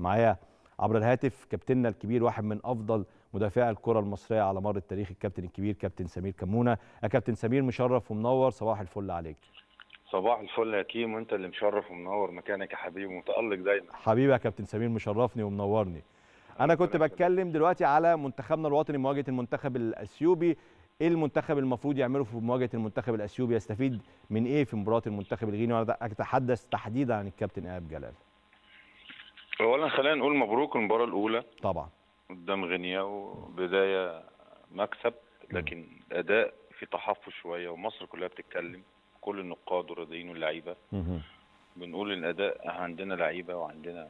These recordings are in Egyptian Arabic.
معايا عبر الهاتف كابتننا الكبير واحد من افضل مدافعي الكره المصريه على مر التاريخ الكابتن الكبير كابتن سمير كمونه يا كابتن سمير مشرف ومنور صباح الفل عليك صباح الفل يا كيم وانت اللي مشرف ومنور مكانك يا حبيبي ومتالق دايما حبيبي يا كابتن سمير مشرفني ومنورني انا كنت بتكلم دلوقتي على منتخبنا الوطني مواجهه المنتخب الاثيوبي ايه المنتخب المفروض يعمله في مواجهه المنتخب الاثيوبي يستفيد من ايه في مباراه المنتخب الغيني وانا اتحدث تحديدا عن الكابتن ايهاب جلال اولا خلينا نقول مبروك المباراه الاولى طبعا قدام غينيا وبدايه مكسب لكن الاداء في تحفظ شويه ومصر كلها بتتكلم كل النقاد والرياضيين واللعيبه بنقول ان الاداء عندنا لعيبه وعندنا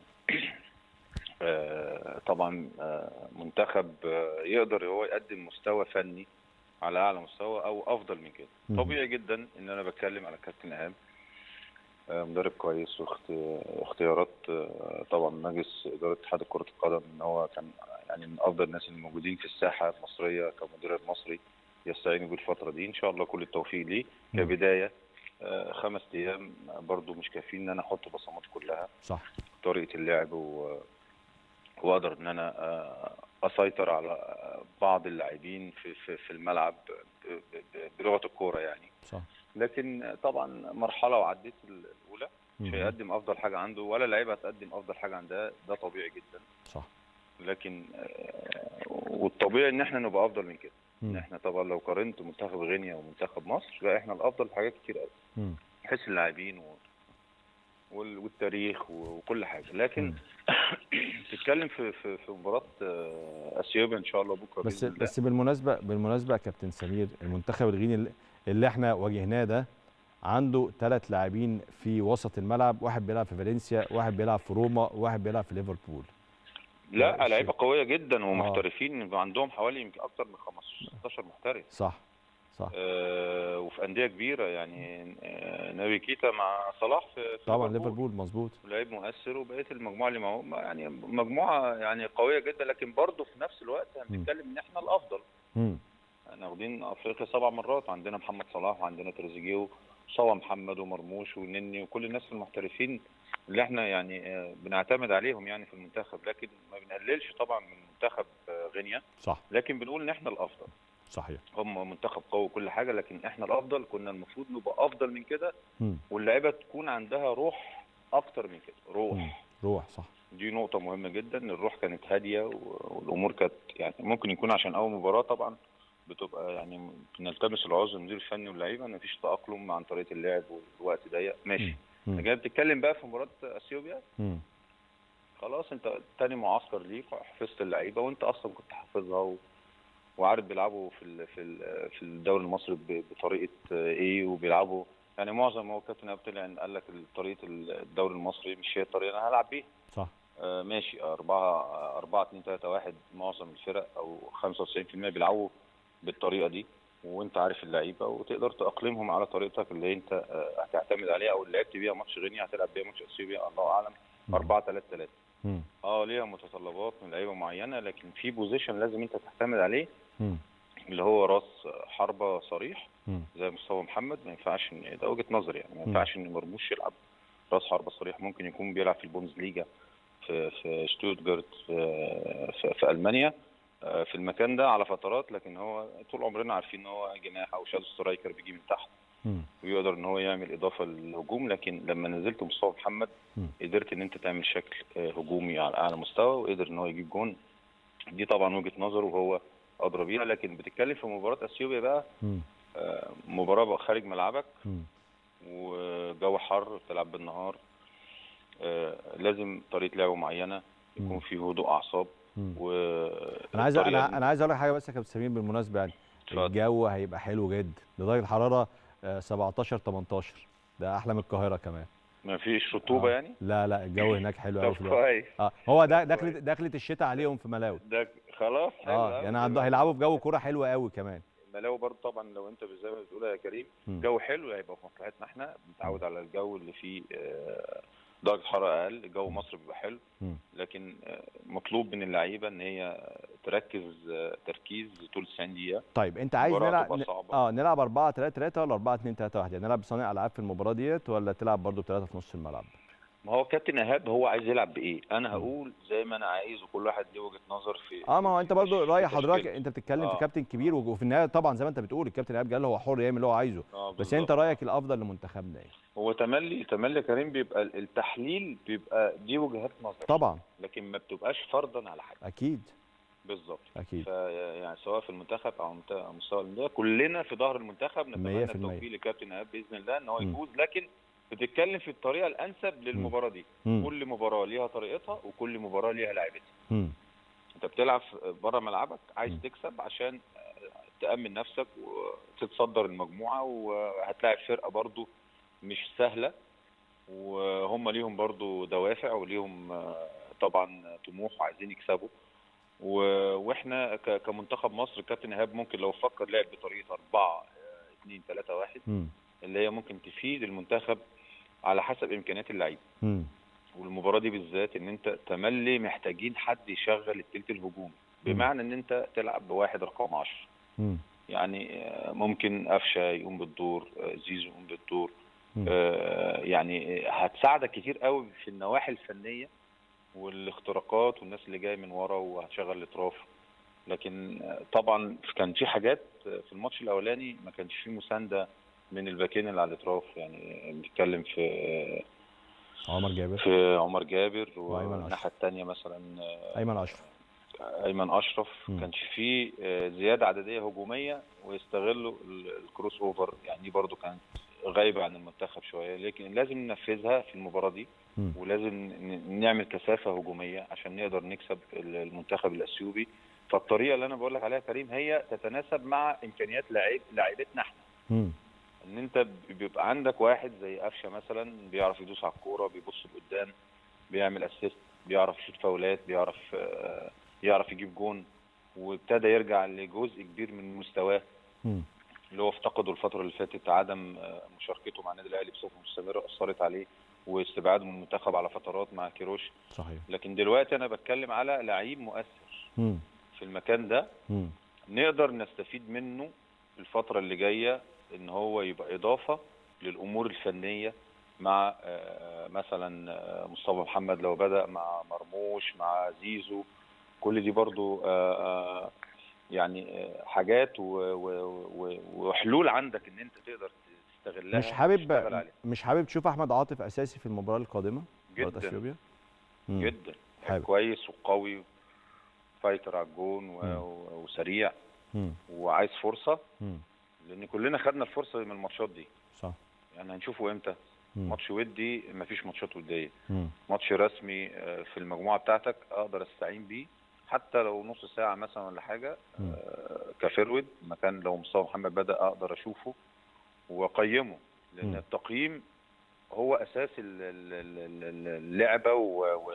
آه طبعا آه منتخب آه يقدر هو يقدم مستوى فني على اعلى مستوى او افضل من كده طبيعي جدا ان انا بتكلم على كابتن ايهاب مدرب كويس واختيارات طبعا مجلس اداره اتحاد كره القدم ان هو كان يعني من افضل الناس الموجودين في الساحه المصريه كمدرب مصري يستعين بالفتره دي ان شاء الله كل التوفيق ليه كبدايه خمس ايام برضو مش كافيين ان انا احط بصمات كلها صح طريقه اللعب و... واقدر ان انا اسيطر على بعض اللاعبين في في, في الملعب بلغه الكوره يعني صح لكن طبعا مرحله وعديت الاولى مش هيقدم افضل حاجه عنده ولا لعيبه هتقدم افضل حاجه عندها ده طبيعي جدا صح لكن والطبيعي ان احنا نبقى افضل من كده ان احنا طبعا لو قارنت منتخب غينيا ومنتخب مصر لا احنا الافضل في حاجات كتير قوي حيث اللاعبين و... والتاريخ وكل حاجه لكن تتكلم في في في مباراه اثيوبيا ان شاء الله بكره بس بس بالمناسبه بالمناسبه يا كابتن سمير المنتخب الغيني اللي احنا واجهناه ده عنده ثلاث لاعبين في وسط الملعب واحد بيلعب في فالنسيا واحد بيلعب في روما وواحد بيلعب في ليفربول لا لعيبه قويه جدا ومحترفين آه. عندهم حوالي يمكن اكثر من 15 16 محترف صح صح آه وفي انديه كبيره يعني آه نبي كيتا مع صلاح في, في طبعا ليفربول مظبوط لعيب مؤثر وبقيه المجموعه اللي معه يعني مجموعه يعني قويه جدا لكن برضه في نفس الوقت هنتكلم ان احنا الافضل امم احنا واخدين افريقيا سبع مرات عندنا محمد صلاح وعندنا تريزيجيه وصوى محمد ومرموش ونني وكل الناس المحترفين اللي احنا يعني بنعتمد عليهم يعني في المنتخب لكن ما بنقللش طبعا من منتخب غينيا صح لكن بنقول ان احنا الافضل صحيح هم منتخب قوي وكل حاجه لكن احنا الافضل كنا المفروض نبقى افضل من كده م. واللعيبه تكون عندها روح اكتر من كده روح م. روح صح دي نقطه مهمه جدا الروح كانت هاديه والامور كانت يعني ممكن يكون عشان اول مباراه طبعا بتبقى يعني نلتمس العذر المدير الفني واللعيبه ما فيش تاقلم عن طريقه اللعب والوقت ضيق ماشي لكن بتتكلم بقى في مباراه اثيوبيا خلاص انت تاني معسكر ليك حفظت اللعيبه وانت اصلا كنت حافظها و... وعارف بيلعبوا في ال في ال في الدوري المصري بطريقه ايه وبيلعبوا يعني معظم هو كابتن ابو طلع قال لك طريقه الدوري المصري مش هي الطريقه انا هلعب بيها صح آه ماشي 4 4 2 3 1 معظم الفرق او 95% بيلعبوا بالطريقه دي وانت عارف اللعيبه وتقدر تاقلمهم على طريقتك اللي انت هتعتمد عليها او اللي لعبت بيها ماتش غينيا هتلعب بيها ماتش اثيوبيا الله اعلم 4 3 3 اه ليها متطلبات من لعيبه معينه لكن في بوزيشن لازم انت تعتمد عليه م. اللي هو راس حربه صريح م. زي مصطفى محمد ما ينفعش ان ده وجهه نظري يعني ما ينفعش ان مرموش يلعب راس حربه صريح ممكن يكون بيلعب في البوندسليجا في في شتوتجارت في, في, في المانيا في المكان ده على فترات لكن هو طول عمرنا عارفين ان هو جناح او شادو سترايكر بيجي من تحت م. ويقدر ان هو يعمل اضافه للهجوم لكن لما نزلت مصطفى محمد م. قدرت ان انت تعمل شكل هجومي على اعلى مستوى وقدر ان هو يجيب جون دي طبعا وجهه نظره وهو ادرى بيها لكن بتتكلم في مباراه اثيوبيا بقى م. مباراه بقى خارج ملعبك م. وجو حر بتلعب بالنهار لازم طريقه لعب معينه يكون في هدوء اعصاب و انا عايز انا انا عايز اقول لك حاجه بس يا كابتن سمير بالمناسبه يعني الجو هيبقى حلو جدا درجه الحراره 17 18 ده احلى من القاهره كمان ما فيش رطوبه آه. يعني لا لا الجو هناك حلو قوي في الوقت كويس اه هو ده دخلة دخلة الشتاء عليهم في ملاوي ده خلاص اه يعني عندهم هيلعبوا في جو كوره حلوه قوي كمان ملاوي برضه طبعا لو انت زي ما بتقول يا كريم م. جو حلو هيبقى في مصلحتنا احنا بنتعود على الجو اللي فيه آه درجه حراره اقل جو مصر بيبقى حلو م. لكن مطلوب من اللعيبه ان هي تركز تركيز طول 90 دقيقه طيب انت عايز المباراة نلعب تبقى ن- صعبة. اه نلعب 4 3 3 ولا 4 2 3 1 يعني نلعب بصانع العاب في المباراه ديت ولا تلعب برضو بثلاثه في نص الملعب ما هو كابتن ايهاب هو عايز يلعب بايه انا هقول زي ما انا عايز وكل واحد ليه وجهه نظر في اه ما هو انت برضو في راي تشكيلته. حضرتك انت بتتكلم في آه. كابتن كبير وفي النهايه طبعا زي ما انت بتقول الكابتن ايهاب جلال هو حر يعمل اللي هو عايزه اه بس بالظبط. انت رايك الافضل لمنتخبنا ايه هو تملي تملي يا كريم بيبقى التحليل بيبقى دي وجهات نظر طبعا لكن ما بتبقاش فرضا على حد اكيد بالظبط اكيد ف يعني سواء في المنتخب او مت- أو مستوى الانديه كلنا في ظهر المنتخب مية نتمنى في المية. التوفيق لكابتن ايهاب باذن الله ان هو مم. يفوز لكن بتتكلم في الطريقه الانسب للمباراه دي مم. كل مباراه ليها طريقتها وكل مباراه ليها لعيبتها مم. انت بتلعب بره ملعبك عايز مم. تكسب عشان تامن نفسك وتتصدر المجموعه وهتلاعب فرقه برضو مش سهله وهم ليهم برضو دوافع وليهم آه، طبعا طموح وعايزين يكسبوا و- واحنا ك- كمنتخب مصر كابتن ايهاب ممكن لو فكر لعب بطريقه 4 2 3 1 مم. اللي هي ممكن تفيد المنتخب على حسب امكانيات اللعيبه مم. والمباراه دي بالذات ان انت تملي محتاجين حد يشغل التلت الهجومي بمعنى ان انت تلعب بواحد رقم 10 مم. يعني آه، ممكن قفشه يقوم بالدور آه، زيزو يقوم بالدور مم. آه، يعني هتساعدك كتير قوي في النواحي الفنيه والاختراقات والناس اللي جايه من ورا وهتشغل الاطراف لكن آه، طبعا كان في حاجات آه، في الماتش الاولاني ما كانش فيه مسانده من الباكين اللي على الاطراف يعني بنتكلم في آه، عمر جابر في عمر جابر وأيمن أشرف. والناحيه الثانيه مثلا آه، ايمن اشرف ايمن اشرف مم. كانش فيه آه، زياده عدديه هجوميه ويستغلوا ال- الكروس اوفر يعني دي برضو كانت غايبه عن المنتخب شويه لكن لازم ننفذها في المباراه دي مم. ولازم ن- نعمل كثافه هجوميه عشان نقدر نكسب ال- المنتخب الاثيوبي فالطريقه اللي انا بقول لك عليها يا كريم هي تتناسب مع امكانيات لاعب لاعيبتنا احنا مم. ان انت بيبقى عندك واحد زي قفشه مثلا بيعرف يدوس على الكوره بيبص لقدام بيعمل اسيست بيعرف يشوط فاولات بيعرف آه، يعرف يجيب جون وابتدى يرجع لجزء كبير من مستواه مم. اللي هو افتقده الفتره اللي فاتت عدم آه، مشاركته مع النادي الاهلي بصفه مستمره اثرت عليه واستبعاده من المنتخب على فترات مع كيروش صحيح لكن دلوقتي انا بتكلم على لعيب مؤثر مم. في المكان ده مم. نقدر نستفيد منه الفترة اللي جاية ان هو يبقى اضافة للامور الفنية مع آه، مثلا آه، مصطفى محمد لو بدأ مع مرموش مع زيزو كل دي برضو آه، آه، يعني آه، حاجات و- و- و- وحلول عندك ان انت تقدر تستغلها مش حابب وتشتغل عليها. مش حابب تشوف احمد عاطف اساسي في المباراه القادمه مباراه جدا اثيوبيا مم. جدا حابب كويس وقوي فايتر على الجون و- مم. و- وسريع مم. وعايز فرصة مم. لان كلنا خدنا الفرصة من الماتشات دي صح يعني هنشوفه امتى مم. ماتش ودي مفيش ماتشات وديه مم. ماتش رسمي آه، في المجموعه بتاعتك اقدر استعين بيه حتى لو نص ساعه مثلا ولا حاجه مم. آه، كفرود مكان لو مصطفى محمد بدا اقدر اشوفه واقيمه لان مم. التقييم هو اساس ال- ال- ال- ال- اللعبه و... و...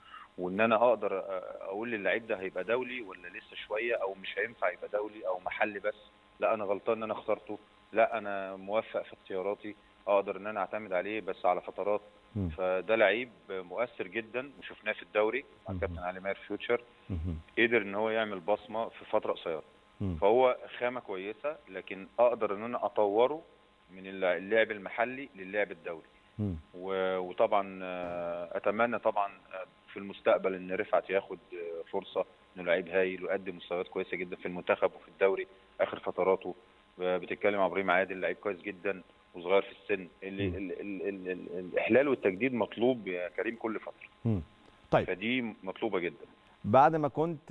وان انا اقدر آه، اقول للعيب ده هيبقى دولي ولا لسه شويه او مش هينفع يبقى دولي او محلي بس لا انا غلطان ان انا اخترته لا انا موفق في اختياراتي اقدر ان انا اعتمد عليه بس على فترات مم. فده لعيب مؤثر جدا وشفناه في الدوري مع مم. كابتن علي ماهر فيوتشر مم. قدر ان هو يعمل بصمه في فتره قصيره مم. فهو خامه كويسه لكن اقدر ان انا اطوره من اللع- اللعب المحلي للعب الدولي مم. و- وطبعا آه، اتمنى طبعا آه، في المستقبل ان رفعت ياخد آه، فرصه انه لعيب هايل ويقدم مستويات كويسه جدا في المنتخب وفي الدوري اخر فتراته آه، بتتكلم عن ابراهيم عادل لعيب كويس جدا وصغير في السن اللي مم. ال ال ال ال الاحلال والتجديد مطلوب يا كريم كل فتره مم. طيب فدي مطلوبه جدا بعد ما كنت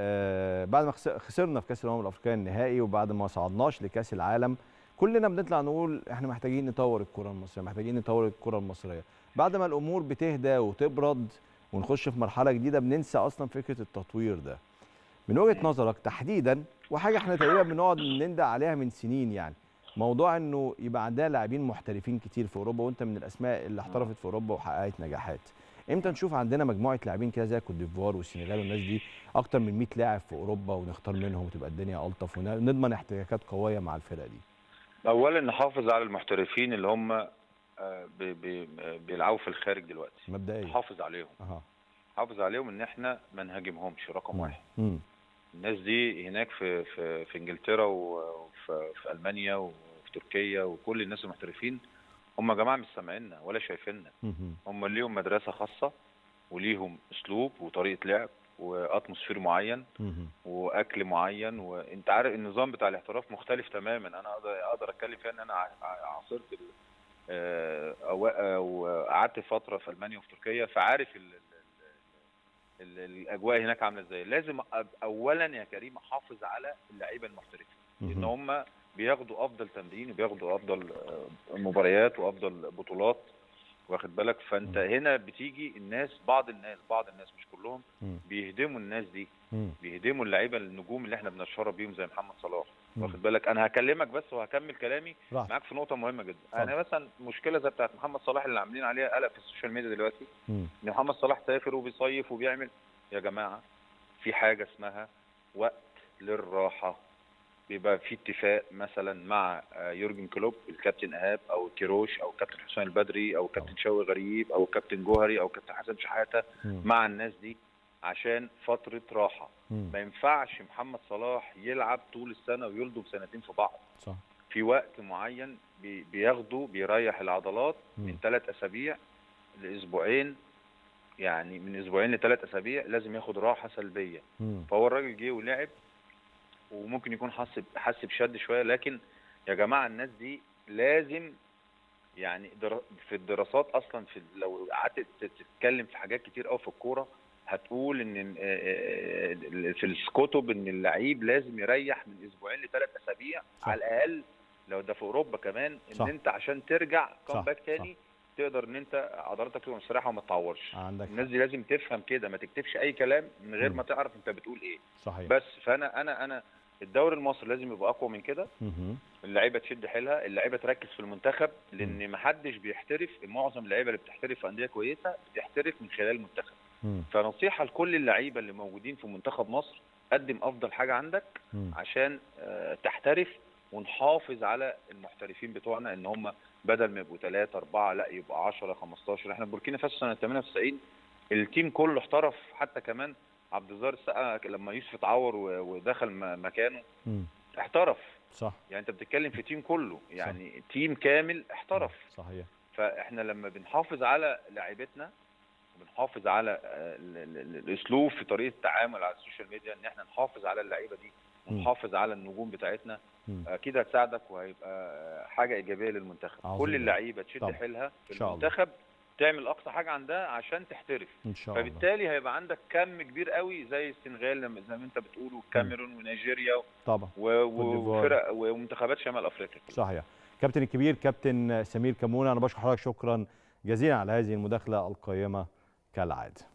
آه، بعد ما خس- خسرنا في كاس الامم الافريقيه النهائي وبعد ما صعدناش لكاس العالم كلنا بنطلع نقول احنا محتاجين نطور الكره المصريه محتاجين نطور الكره المصريه بعد ما الامور بتهدى وتبرد ونخش في مرحله جديده بننسى اصلا فكره التطوير ده من وجهه نظرك تحديدا وحاجه احنا تقريبا بنقعد نندى عليها من سنين يعني موضوع انه يبقى عندنا لاعبين محترفين كتير في اوروبا وانت من الاسماء اللي احترفت في اوروبا وحققت نجاحات امتى نشوف عندنا مجموعه لاعبين كده زي كوت ديفوار والسنغال والناس دي اكتر من 100 لاعب في اوروبا ونختار منهم وتبقى الدنيا الطف ونضمن احتكاكات قويه مع الفرق دي اولا نحافظ على المحترفين اللي هم آه، بي- بي- بيلعبوا في الخارج دلوقتي مبدئيا نحافظ عليهم اها نحافظ عليهم ان احنا ما نهاجمهمش رقم واحد امم الناس دي هناك في في في انجلترا وفي في المانيا وفي تركيا وكل الناس المحترفين هم يا جماعه مش سامعيننا ولا شايفيننا مهم. هم ليهم مدرسه خاصه وليهم اسلوب وطريقه لعب واتموسفير معين مهم. واكل معين وانت عارف النظام بتاع الاحتراف مختلف تماما انا اقدر اقدر اتكلم فيها ان انا ع- ع- عاصرت ال- آه، أو أو قعدت فتره في المانيا وفي تركيا فعارف ال ال ال ال الاجواء هناك عامله ازاي لازم أب- اولا يا كريم احافظ على اللعيبه المحترفين ان مهم. هم بياخدوا افضل تمرين وبياخدوا افضل آه، مباريات وافضل بطولات واخد بالك فانت مم. هنا بتيجي الناس بعض الناس بعض الناس مش كلهم مم. بيهدموا الناس دي مم. بيهدموا اللعيبه النجوم اللي احنا بنشرب بيهم زي محمد صلاح مم. واخد بالك انا هكلمك بس وهكمل كلامي راحت. معاك في نقطه مهمه جدا اتفضل. انا مثلا مشكله زي بتاعت محمد صلاح اللي عاملين عليها قلق في السوشيال ميديا دلوقتي مم. ان محمد صلاح سافر وبيصيف وبيعمل يا جماعه في حاجه اسمها وقت للراحه بيبقى في اتفاق مثلا مع آه، يورجن كلوب الكابتن ايهاب او كيروش او كابتن حسام البدري او كابتن شوقي غريب او كابتن جوهري او كابتن حسن شحاته مم. مع الناس دي عشان فتره راحه مم. ما ينفعش محمد صلاح يلعب طول السنه ويلضم سنتين في بعض صح في وقت معين بي- بياخده بيريح العضلات مم. من ثلاث اسابيع لاسبوعين يعني من اسبوعين لثلاث اسابيع لازم ياخد راحه سلبيه مم. فهو الراجل جه ولعب وممكن يكون حس حس بشد شويه لكن يا جماعه الناس دي لازم يعني در- في الدراسات اصلا في لو قعدت تت- تتكلم في حاجات كتير قوي في الكوره هتقول ان آه، آه، في الكتب ان اللعيب لازم يريح من اسبوعين لثلاث اسابيع صح. على الاقل لو ده في اوروبا كمان ان صح. انت عشان ترجع صح، كومباك تاني تقدر ان انت عضلاتك تبقى مستريحه وما تتعورش عندك الناس حق. دي لازم تفهم كده ما تكتبش اي كلام من غير مم. ما تعرف انت بتقول ايه صحيح بس فانا انا انا الدوري المصري لازم يبقى اقوى من كده مهم. اللعيبه تشد حيلها اللعيبه تركز في المنتخب لان ما حدش بيحترف معظم اللعيبه اللي بتحترف في انديه كويسه بتحترف من خلال المنتخب مم. فنصيحه لكل اللعيبه اللي موجودين في منتخب مصر قدم افضل حاجه عندك مم. عشان آه، تحترف ونحافظ على المحترفين بتوعنا ان هم بدل ما يبقوا ثلاثة أربعة لا يبقى 10 15 احنا بوركينا فاسو سنة 98 التيم كله احترف حتى كمان عبد الظاهر السقا لما يوسف اتعور و- ودخل م- مكانه مم. احترف صح يعني انت بتتكلم في تيم كله يعني تيم كامل احترف صحيح فاحنا لما بنحافظ على لاعيبتنا وبنحافظ على آه، ال- ال- ال- الاسلوب في طريقه التعامل على السوشيال ميديا ان احنا نحافظ على اللعيبه دي مم. ونحافظ على النجوم بتاعتنا مم. اكيد هتساعدك وهيبقى حاجه ايجابيه للمنتخب عظيم كل جدا. اللعيبه تشد طبعا. حيلها في إن شاء الله. المنتخب تعمل اقصى حاجه عندها عشان تحترف ان شاء الله فبالتالي هيبقى عندك كم كبير قوي زي السنغال لما- زي ما انت بتقول والكاميرون ونيجيريا طبعا و- كوت و- ديفوار. وفرق ومنتخبات شمال افريقيا صحيح كابتن الكبير كابتن سمير كمونه انا بشكر حضرتك شكرا جزيلا على هذه المداخله القيمه كالعاده